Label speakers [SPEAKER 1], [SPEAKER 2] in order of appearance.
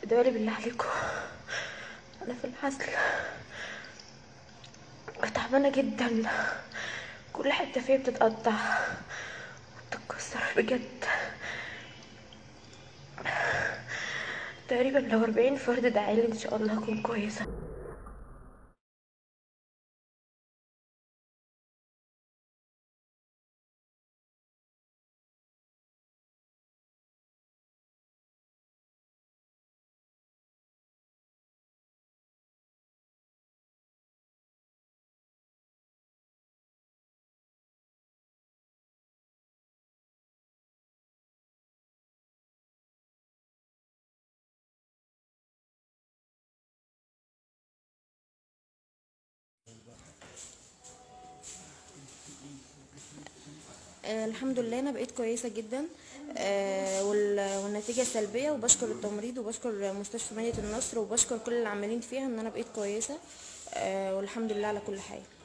[SPEAKER 1] ادعولي بالله عليكم انا في العزل تعبانه جدا كل حته فيا بتتقطع وبتتكسر بجد تقريبا لو 40 فرد دعالي ان شاء الله هكون كويسه
[SPEAKER 2] آه، الحمد لله انا بقيت كويسه جدا آه، وال- والنتيجه سلبيه وبشكر التمريض وبشكر مستشفى مدينه النصر وبشكر كل اللي عاملين فيها ان انا بقيت كويسه آه، والحمد لله على كل حال